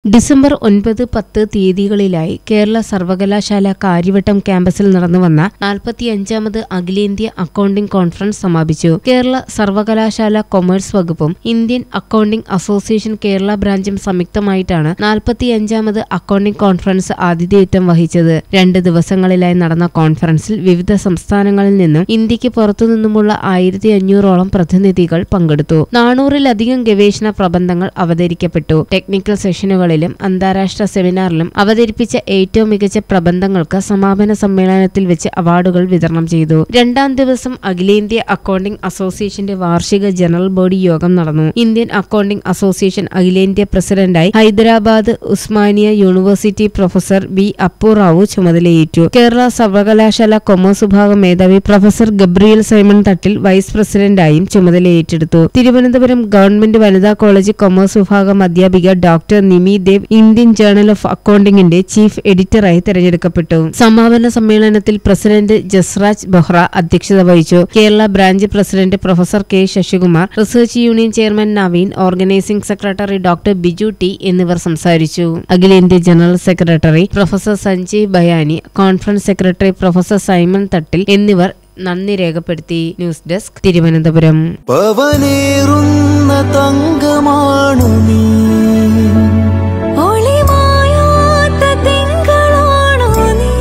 December ഒൻപത് പത്ത് തീയതികളിലായി കേരള സർവകലാശാല കാര്യവട്ടം ക്യാമ്പസിൽ നടന്നുവന്ന നാൽപ്പത്തിയഞ്ചാമത് അഖിലേന്ത്യാ അക്കൗണ്ടിംഗ് കോൺഫറൻസ് സമാപിച്ചു കേരള സർവകലാശാല കൊമേഴ്സ് വകുപ്പും Indian accounting association Kerala ബ്രാഞ്ചും സംയുക്തമായിട്ടാണ് നാൽപ്പത്തിയഞ്ചാമത് accounting conference ആതിഥേയത്വം വഹിച്ചത് രണ്ട് ദിവസങ്ങളിലായി നടന്ന കോൺഫറൻസിൽ വിവിധ സംസ്ഥാനങ്ങളിൽ നിന്നും ഇന്ത്യക്ക് പുറത്തുനിന്നുമുള്ള ആയിരത്തി അഞ്ഞൂറോളം പ്രതിനിധികൾ പങ്കെടുത്തു നാനൂറിലധികം ഗവേഷണ പ്രബന്ധങ്ങൾ അവതരിക്കപ്പെട്ടു ടെക്നിക്കൽ സെഷനുകളിലും അന്താരാഷ്ട്ര സെമിനാറിലും അവതരിപ്പിച്ച ഏറ്റവും മികച്ച പ്രബന്ധങ്ങൾക്ക് സമാപന സമ്മേളനത്തിൽ വെച്ച് അവാർഡുകൾ വിതരണം ചെയ്തു രണ്ടാം ദിവസം അഖിലേന്ത്യാ അക്കൗണ്ടിംഗ് അസോസിയേഷന്റെ വാർഷിക ജനറൽ ബോഡി യോഗം നടന്നു ഇന്ത്യൻ അക്കൗണ്ടിംഗ് അസോസിയേഷൻ അഖിലേന്ത്യാ പ്രസിഡന്റായി Hyderabad Osmania university professor B Appu Rao ചുമതലയേറ്റു കേരള സർവകലാശാല കൊമേഴ്സ് വിഭാഗം മേധാവി പ്രൊഫസർ ഗബ്രിയൽ സൈമൺ തട്ടിൽ വൈസ് പ്രസിഡന്റായും ചുമതലയേറ്റെടുത്തു തിരുവനന്തപുരം ഗവൺമെന്റ് വനിതാ കോളേജ് കൊമേഴ്സ് വിഭാഗം അധ്യാപിക doctor നിമി Dev Indian journal of അക്കൗണ്ടിംഗിന്റെ chief എഡിറ്ററായി തെരഞ്ഞെടുക്കപ്പെട്ടു സമാപന സമ്മേളനത്തിൽ പ്രസിഡന്റ് ജസ്രാജ് ബൊഹ്റ അധ്യക്ഷത വഹിച്ചു Kerala branch president professor K Sasikumar research union chairman Naveen organising secretary doctor Biju T എന്നിവർ സംസാരിച്ചു അഖിലേന്ത്യാ general secretary professor Sanjay ബയാനി conference secretary professor Simon തട്ടിൽ എന്നിവർ നന്ദി രേഖപ്പെടുത്തി ന്യൂസ് ഡെസ്ക് തിരുവനന്തപുരം പവനേറുന്ന തങ്കമാണു നീ ഒളിമായാത്ത തിങ്കളാണോ നീ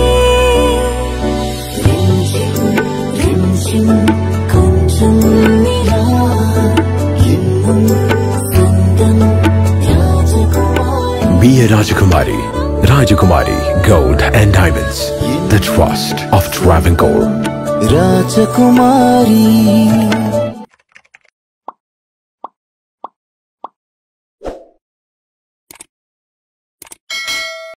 രഞ്ജിം കൊഞ്ചും നിലാ എന്നും സ്വന്തം രാജകുമാരി Be a Rajakumari. Rajakumari Gold and Diamonds. The trust of Travancore. രാജകുമാരി